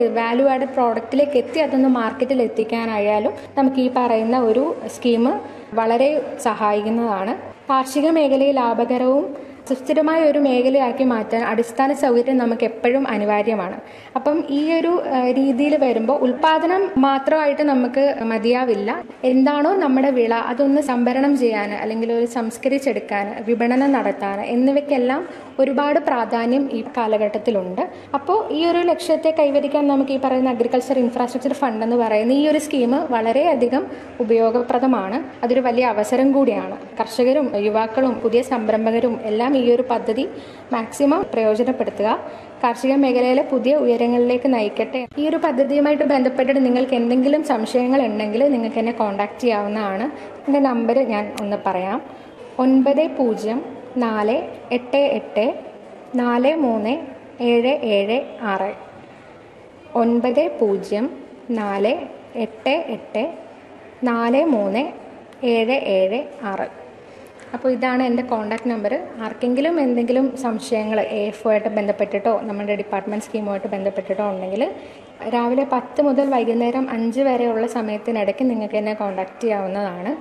value added പ്രോഡക്റ്റിലേക്ക് എത്തി അതൊന്ന് മാർക്കറ്റിൽ എത്തിക്കാനായാലും നമുക്ക് ഈ പറയുന്ന ഒരു സ്കീം വളരെ സഹായിക്കുന്നതാണ് കാർഷിക മേഖലയെ ലാഭകരവും സുസ്ഥിരമായ ഒരു മേഖലയാക്കി മാറ്റാൻ അടിസ്ഥാന സൗകര്യം നമുക്ക് എപ്പോഴും അനിവാര്യമാണ് അപ്പം ഈ ഒരു രീതിയിൽ വരുമ്പോൾ ഉൽപാദനം മാത്രമായിട്ട് നമുക്ക് മതിയാവില്ല എന്താണോ നമ്മുടെ വിള അതൊന്ന് സംഭരണം ചെയ്യാൻ അല്ലെങ്കിൽ ഒരു സംസ്കരിച്ചെടുക്കാൻ വിപണനം നടത്താൻ എന്നിവയ്ക്കെല്ലാം ഒരുപാട് പ്രാധാന്യം ഈ കാലഘട്ടത്തിലുണ്ട് അപ്പോൾ ഈ ഒരു ലക്ഷ്യത്തെ കൈവരിക്കാൻ നമുക്ക് ഈ പറയുന്ന അഗ്രികൾച്ചർ ഇൻഫ്രാസ്ട്രക്ചർ ഫണ്ട് എന്ന് പറയുന്ന ഈ ഒരു സ്കീം വളരെയധികം ഉപയോഗപ്രദമാണ് അതൊരു വലിയ അവസരം കൂടിയാണ് കർഷകരും യുവാക്കളും പുതിയ സംരംഭകരും എല്ലാം ഈ ഒരു പദ്ധതി മാക്സിമം പ്രയോജനപ്പെടുത്തുക കാർഷിക മേഖലയിലെ പുതിയ ഉയരങ്ങളിലേക്ക് നയിക്കട്ടെ ഈ ഒരു പദ്ധതിയുമായിട്ട് ബന്ധപ്പെട്ടിട്ട് നിങ്ങൾക്ക് എന്തെങ്കിലും സംശയങ്ങൾ ഉണ്ടെങ്കിൽ നിങ്ങൾക്ക് എന്നെ കോൺടാക്റ്റ് ചെയ്യാവുന്നതാണ് എൻ്റെ നമ്പർ ഞാൻ ഒന്ന് പറയാം ഒൻപത് പൂജ്യം നാല് എട്ട് എട്ട് നാല് മൂന്ന് ഏഴ് ഏഴ് ആറ് ഒൻപത് പൂജ്യം നാല് എട്ട് എട്ട് നാല് മൂന്ന് ഏഴ് ഏഴ് ആറ് അപ്പോൾ ഇതാണ് എൻ്റെ കോൺടാക്ട് നമ്പർ ആർക്കെങ്കിലും എന്തെങ്കിലും സംശയങ്ങൾ എ എഫ് ആയിട്ട് ബന്ധപ്പെട്ടിട്ടോ നമ്മുടെ ഡിപ്പാർട്ട്മെൻറ്റ് സ്കീമുമായിട്ട് ബന്ധപ്പെട്ടിട്ടോ ഉണ്ടെങ്കിൽ രാവിലെ പത്ത് മുതൽ വൈകുന്നേരം അഞ്ച് വരെയുള്ള സമയത്തിനിടയ്ക്ക് നിങ്ങൾക്ക് എന്നെ കോൺടാക്റ്റ് ചെയ്യാവുന്നതാണ്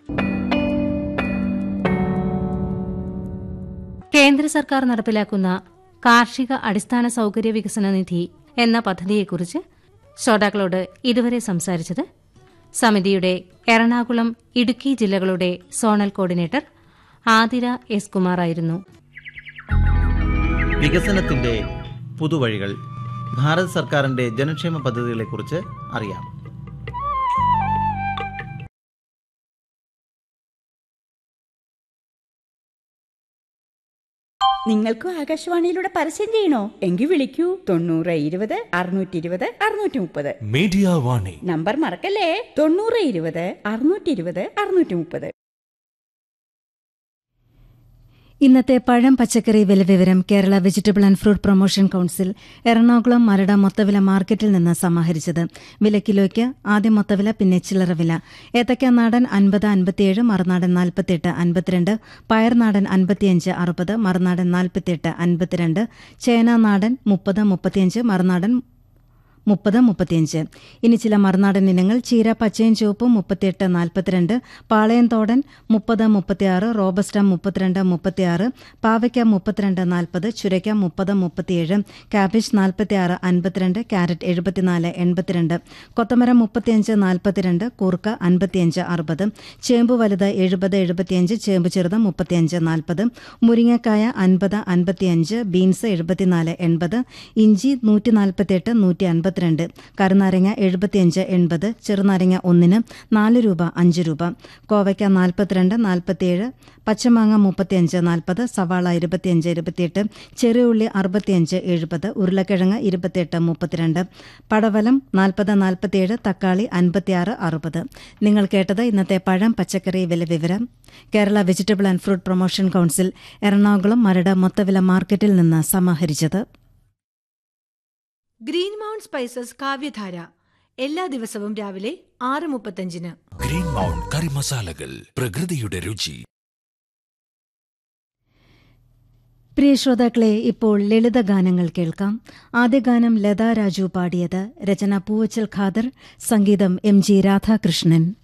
കേന്ദ്ര സർക്കാർ നടപ്പിലാക്കുന്ന കാർഷിക അടിസ്ഥാന സൗകര്യ വികസന നിധി എന്ന പദ്ധതിയെക്കുറിച്ച് ശ്രോതാക്കളോട് ഇതുവരെ സംസാരിച്ചത് സമിതിയുടെ എറണാകുളം ഇടുക്കി ജില്ലകളുടെ സോണൽ കോർഡിനേറ്റർ ആതിര എസ് കുമാറായിരുന്നു വികസനത്തിന്റെ പുതുവഴികൾ ഭാരത് സർക്കാരിന്റെ ജനക്ഷേമ പദ്ധതികളെക്കുറിച്ച് അറിയാം നിങ്ങൾക്കും ആകാശവാണിയിലൂടെ പരസ്യം ചെയ്യണോ എങ്കിൽ വിളിക്കൂ തൊണ്ണൂറ് ഇരുപത് അറുന്നൂറ്റി ഇരുപത് അറുന്നൂറ്റി മുപ്പത് മീഡിയ വാണി നമ്പർ മറക്കല്ലേ തൊണ്ണൂറ് ഇരുപത് അറുന്നൂറ്റി ഇരുപത് അറുന്നൂറ്റി മുപ്പത് ഇന്നത്തെ പഴം പച്ചക്കറി വില വിവരം Kerala vegetable and fruit promotion council Ernakulam Maradu മൊത്തവില മാർക്കറ്റിൽ നിന്ന് സമാഹരിച്ചത് വില കിലോയ്ക്ക് ആദ്യം മൊത്തവില പിന്നെ ചില്ലറ വില ഏത്തക്ക നാടൻ അൻപത് അൻപത്തിയേഴ് മറുനാടൻ നാൽപ്പത്തിയെട്ട് അൻപത്തിരണ്ട് പയർനാടൻ അൻപത്തിയഞ്ച് അറുപത് മറുനാടൻ നാൽപ്പത്തിയെട്ട് അൻപത്തിരണ്ട് ചേന നാടൻ മുപ്പത് മുപ്പത്തിയഞ്ച് മറുനാടൻ മുപ്പത് മുപ്പത്തിയഞ്ച് ഇനി ചില മറുനാടൻ ഇനങ്ങൾ ചീര പച്ചയും ചുവപ്പും മുപ്പത്തിയെട്ട് നാൽപ്പത്തിരണ്ട് പാളയംതോടൻ മുപ്പത് മുപ്പത്തിയാറ് റോബസ്റ്റ മുപ്പത്തിരണ്ട് മുപ്പത്തിയാറ് പാവയ്ക്ക മുപ്പത്തിരണ്ട് നാൽപ്പത് ചുരയ്ക്ക മുപ്പത് മുപ്പത്തിയേഴ് കാബേജ് നാൽപ്പത്തിയാറ് അൻപത്തിരണ്ട് ക്യാരറ്റ് എഴുപത്തിനാല് എൺപത്തിരണ്ട് കൊത്തമരം മുപ്പത്തിയഞ്ച് നാൽപ്പത്തിരണ്ട് കൂർക്ക അൻപത്തിയഞ്ച് അറുപത് ചേമ്പ് വലുത് എഴുപത് എഴുപത്തിയഞ്ച് ചേമ്പ് ചെറുത് മുപ്പത്തിയഞ്ച് നാൽപ്പത് മുരിങ്ങക്കായ അൻപത് അൻപത്തിയഞ്ച് ബീൻസ് എഴുപത്തിനാല് എൺപത് ഇഞ്ചി നൂറ്റി നാൽപ്പത്തിയെട്ട് നൂറ്റി അൻപത്തിരണ്ട് കരുനാരങ്ങ എഴുപത്തിയഞ്ച് എൺപത് ചെറുനാരങ്ങ ഒന്നിന് നാല് രൂപ അഞ്ച് രൂപ കോവയ്ക്ക നാൽപ്പത്തിരണ്ട് നാൽപ്പത്തിയേഴ് പച്ചമാങ്ങ മുപ്പത്തിയഞ്ച് നാൽപ്പത് സവാള ഇരുപത്തിയഞ്ച് ഇരുപത്തിയെട്ട് ചെറിയ ഉള്ളി അറുപത്തിയഞ്ച് എഴുപത് ഉരുളക്കിഴങ്ങ് ഇരുപത്തിയെട്ട് മുപ്പത്തിരണ്ട് പടവലം നാൽപ്പത് നാൽപ്പത്തിയേഴ് തക്കാളി അൻപത്തിയാറ് അറുപത് നിങ്ങൾ കേട്ടത് ഇന്നത്തെ പഴം പച്ചക്കറി വില വിവരം Kerala vegetable and fruit promotion council Ernakulam Maradu മൊത്തവില മാർക്കറ്റിൽ നിന്ന് സമാഹരിച്ചത് ഗ്രീൻ മൗണ്ട് സ്പൈസസ് കാവ്യധാര എല്ലാ ദിവസവും രാവിലെ ആറ് മുപ്പത്തഞ്ചിന് ഗ്രീൻ മൗണ്ട് കറി മസാലകൾ പ്രകൃതിയുടെ രുചി പ്രിയ ശ്രോതാക്കളെ ഇപ്പോൾ ലളിത ഗാനങ്ങൾ കേൾക്കാം ആദ്യ ഗാനം ലതാ രാജു പാടിയത് രചന പൂവച്ചൽ ഖാദർ സംഗീതം എം ജി രാധാകൃഷ്ണൻ